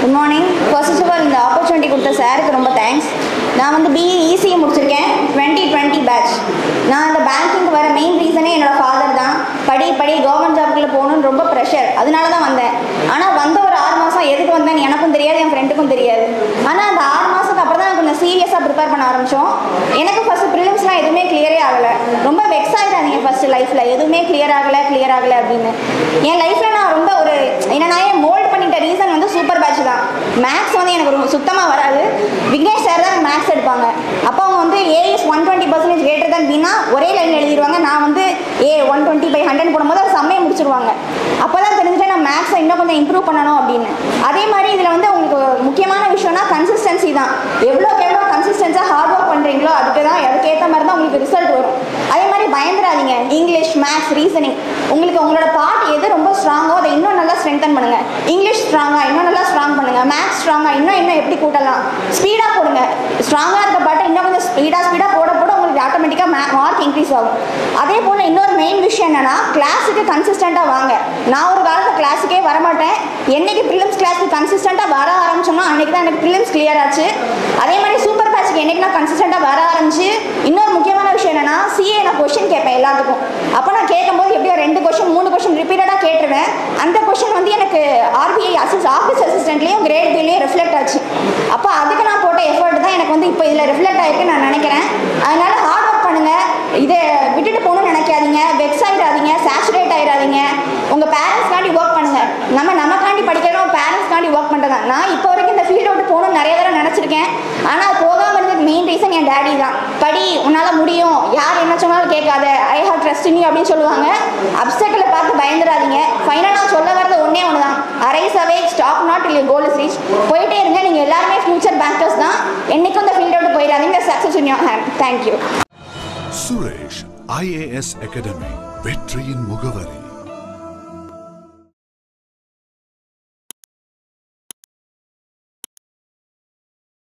good morning first of all இந்த opportunity கொடுத்த சாருக்கு ரொம்ப தேங்க்ஸ் நான் வந்து பிஇ இசிஇ முடிச்சிருக்கேன் டுவெண்ட்டி டுவெண்ட்டி பேட்ச் நான் இந்த பேங்கிங்க்கு வர மெயின் ரீசனே என்னோட ஃபாதர் தான் படி படி கவர்மெண்ட் ஜாப்குள்ளே போகணுன்னு ரொம்ப ப்ரெஷர் அதனால தான் வந்தேன் ஆனால் வந்த ஒரு ஆறு மாதம் எதுக்கு வந்தேன்னு எனக்கும் தெரியாது என் ஃப்ரெண்டுக்கும் தெரியாது ஆனால் அந்த ஆறு மாதத்துக்கு அப்புறம் தான் கொஞ்சம் சீரியஸாக ப்ரிப்பேர் பண்ண ஆரம்பித்தோம் எனக்கு ஃபஸ்ட்டு ப்ரிலிம்ஸ்லாம் எதுவுமே கிளியரே ஆகலை ரொம்ப வெக்ஸ் ஆகிடாதீங்க ஃபஸ்ட்டு லைஃப்பில் எதுவுமே கிளியர் ஆகலை கிளியர் ஆகலை அப்படின்னு என் லைஃப்பில் நான் ரொம்ப ஒரு என்ன நான் மோல்ட் பண்ணிட்ட ரீசன் வந்து சூப்பர் பேட்ச் தான் மேக்ஸ் வந்து எனக்கு ரொம்ப சுத்தமாக வராது விக்னேஷ் சார் தான் மேக்ஸ் எடுப்பாங்க அப்போ அவங்க வந்து as one twenty percentage greater தான் பின்னா ஒரே லைன் எழுதிடுவாங்க நான் வந்து A one twenty by hundred போடும்போது அது செம்மையை முடிச்சிருவாங்க அப்போ தான் தெரிஞ்சுட்டு நான் மேக்ஸை இன்னும் கொஞ்சம் இம்ப்ரூவ் பண்ணணும் அப்படின்னு அதே மாதிரி இதில் வந்து உங்களுக்கு முக்கியமான விஷயம்னா கன்சிஸ்டன்சி தான் எவ்வளோக்கு எவ்வளோ கன்சிஸ்டன்ஸாக ஹார்ட் ஒர்க் பண்ணுறீங்களோ அதுக்கு தான் அதுக்கேற்ற மாதிரி தான் உங்களுக்கு ரிசல்ட் வரும் அதே மாதிரி பயந்துடாதீங்க இங்கிலீஷ் மேக்ஸ் ரீசனிங் உங்களுக்கு உங்களோட பார்ட் எது ரொம்ப ஸ்ட்ராங்கோ அதை இன்னும் நல்லா ஸ்ட்ரென்தன் பண்ணுங்க இங்கிலீஷ் ஸ்ட்ராங்காக இன்னும் நல்லா ஸ்ட்ராங் பண்ணுங்க மேக்ஸ் ஸ்ட்ராங்காக இன்னும் இன்னும் எப்படி கூட்டலாம் ஸ்பீடாக போடுங்க ஸ்ட்ராங்காக இருக்க பாட்டை இன்னும் கொஞ்சம் ஸ்பீடாக ஸ்பீடாக போட போட உங்களுக்கு ஆட்டோமேட்டிக்காக மார்க் இன்க்ரீஸ் ஆகும் அதே போல் இன்னொரு மெயின் விஷயம் என்னன்னா கிளாஸுக்கு கன்சிஸ்டண்ட்டாக வாங்க நான் ஒரு காலத்தில் கிளாஸுக்கே வரமாட்டேன் என்னைக்கு ப்ரிலிம்ஸ் கிளாஸ்க்கு கன்சிஸ்டண்ட்டாக வர ஆரம்பிச்சோம்னா அன்றைக்கி தான் எனக்கு ப்ரிலிம்ஸ் கிளியர் ஆச்சு அதே மாதிரி சூப்பர் பேட்ச்க்கு என்னைக்கு நான் கன்சிஸ்டண்ட்டாக வர ஆரம்பிச்சு இன்னொரு முக்கியமான விஷயம் என்னன்னா சிஏ நான் கொஷின் கேட்பேன் எல்லாத்துக்கும் அப்போ நான் கேட்கும்போது எப்படியோ ரெண்டு கொஷின் மூணு கொஷின் ரிப்பீட்டடாக கேட்டுருவேன் அந்த கொஷின் வந்து எனக்கு ஆர்பிஐ அசிஸ் ஆஃபீஸ் அசிஸ்டன்ட்லேயும் கிரேட் பிலையும் ரிஃப்ளெக்ட் ஆச்சு அப்போ அதுக்கு நான் போட்ட எஃபர்ட் தான் எனக்கு வந்து இப்போ இதில் ரிஃப்ளெக்ட் ஆகிருக்குன்னு நான் நினைக்கிறேன் அதனால ஹார்ட் ஒர்க் பண்ணுங்க இதை விட்டுட்டு போகணும்னு நினைக்காதீங்க வெக்ஸ் ஆகிடாதீங்க சேச்சுரேட் ஆகிடாதீங்க உங்கள் பேரண்ட்ஸ்க்காண்டி ஒர்க் பண்ணுங்க நம்ம நமக்காண்டி படிக்கிறோம் பேரண்ட்ஸ்க்காண்டி ஒர்க் பண்ணுறது தான் நான் இப்போ வரைக்கும் இந்த ஃபீல்டை விட்டு போகணும்னு நிறைய தடவை நினச்சிருக்கேன் ஆனால் அது போகாமல் இருந்ததுக்கு மெயின் ரீசன் என் டேடி தான் படி உன்னால் முடியும் யார் என்ன சொன்னாலும் கேட்காத ஐ ஹாவ் ட்ரஸ்ட் இன் அப்படின்னு சொல்லுவாங்க அப்செட்டில் பார்த்து பயந்துடாதீங்க ஃபைனலாக சொல்ல வரது ஒன்றே ஒன்று தான் அரைஸ் அவே ஸ்டாப் நாட் இல்லை கோல் இஸ் ரீச் போயிட்டே இருங்க நீங்கள் எல்லாருமே ஃபியூச்சர் பேங்கர்ஸ் தான் என்னைக்கும் இந்த ஃபீல்டை விட்டு போயிடாதீங்க success in your hand thank you Suresh IAS academy வெற்றியின் முகவரி